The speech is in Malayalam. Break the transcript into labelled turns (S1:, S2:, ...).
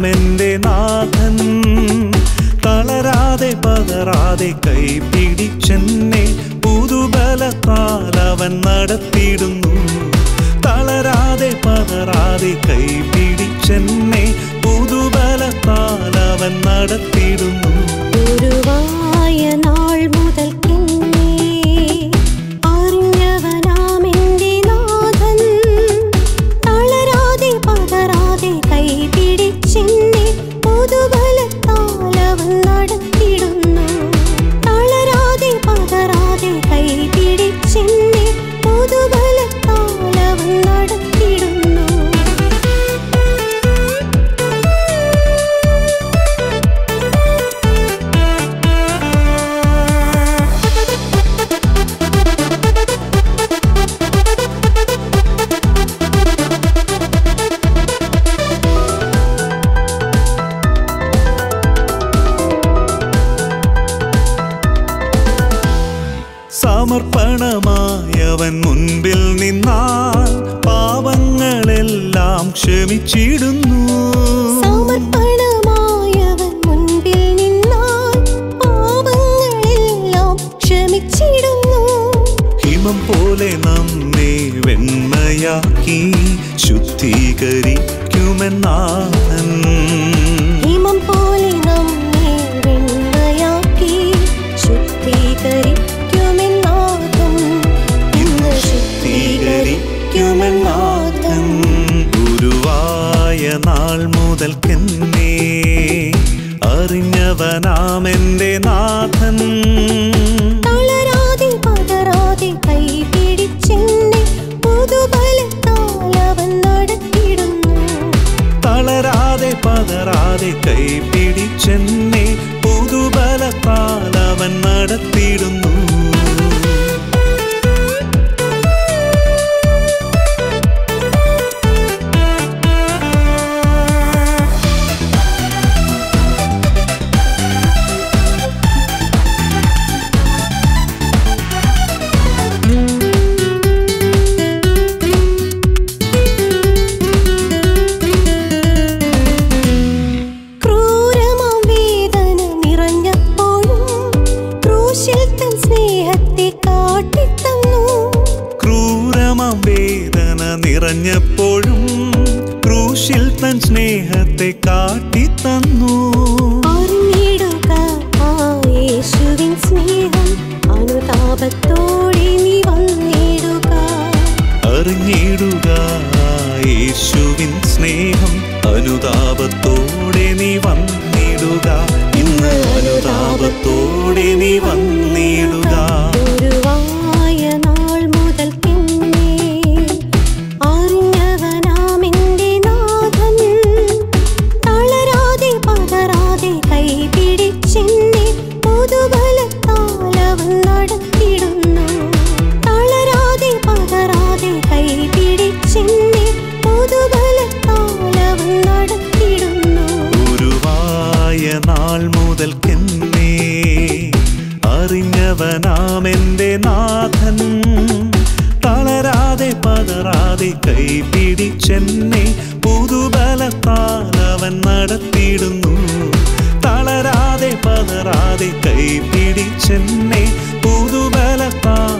S1: എൻ്റെ നാഥൻ തളരാതെ പതറാതെ കൈ പിടിച്ചെന്നെ പുതുബലത്താൽ അവൻ നടത്തിയിടുന്നു തളരാതെ പതറാതെ കൈ പിടിച്ചെന്നെ പുതുബലത്താൽ അവൻ നടത്തിയിടുന്നു
S2: ഗുരുവായ നാൾ മുതൽക്കെന്നെ അറിഞ്ഞവനാമെന്റെ നാഥൻ തളരാതെ പതറാതെ കൈ പിടിച്ചെന്നെ പുതുബലത്താൽ അവൻ നടത്തിടുന്നു തളരാതെ പതറാതെ കൈ പിടിച്ചെന്നെ പുതുബലത്താൽ അവൻ നടത്തിടുന്നു
S1: സമർപ്പണമായവൻ മുൻപിൽ നിന്നാൽ പാവങ്ങളെല്ലാം ക്ഷമിച്ചിടുന്നു
S2: സമർപ്പണമായവൻ മുൻപിൽ നിന്നാൽ പാപങ്ങളെല്ലാം ക്ഷമിച്ചിടുന്നു
S1: ഹിമം പോലെ നമ്മെ വെണ്മയാക്കി ശുദ്ധീകരിക്കുമെന്നാഥൻ
S2: ഹിമം പോലെ നമ്മെ വെണ്മയാക്കി ശുദ്ധീകരിക്കുമെന്നാഥൻ ഇന്ന് ശുദ്ധീകരിക്കുമെന്നാഥൻ
S1: ഗുരുവായ നാൾ മുതൽക്കെന്നെ അറിഞ്ഞവനാമെന്റെ നാഥൻ
S2: തളരാതെ പതറാതെ കൈ പിടിച്ചെന്നെ പുതുബലത്താൽ അവൻ നടത്തിടുന്നു
S1: തളരാതെ പതറാതെ കൈ പിടിച്ചെന്നെ പുതുബലത്താൽ അവൻ നടത്തിയിടുന്നു
S2: ക്രൂരമാം വേദന നിറഞ്ഞപ്പോഴും ക്രൂശിൽ തൻ സ്നേഹത്തെ കാട്ടിത്തന്നു
S1: ക്രൂരമാം വേദന നിറഞ്ഞപ്പോഴും ക്രൂശിൽ തൻ സ്നേഹത്തെ കാട്ടിത്തന്നു
S2: അറിഞ്ഞിടുക ആ യേശുവിൻ സ്നേഹം അനുതാപത്തോടെ നീ വന്നിടുക
S1: അറിഞ്ഞിടുക യേശുവിൻ സ്നേഹം അനുതാപത്തോടെ നീ വന്നിടുക ഇന്ന് അനുതാപത്തോടെ നീ വന്നിടുക
S2: ഗുരുവായ നാൾ മുതൽക്കെന്നെ അറിഞ്ഞവനാമെന്റെ നാഥൻ തളരാതെ പതറാതെ കൈ പിടിച്ചെന്നെ പുതുബലത്താൽ അവൻ നടത്തിടുന്നു തളരാതെ പതറാതെ കൈ പിടിച്ചെന്നെ പുതുബലത്താൽ അവൻ നടത്തിടുന്നു
S1: ഗുരുവായ നാൾ മുതൽക്കെന്നെ അറിഞ്ഞവനാമെന്റെ നാഥൻ തളരാതെ പതറാതെ കൈ പിടിച്ചെന്നെ പുതുബലത്താൽ അവൻ നടത്തിയിടുന്നു തളരാതെ പതറാതെ കൈ പിടിച്ചെന്നെ പുതുബലത്താൽ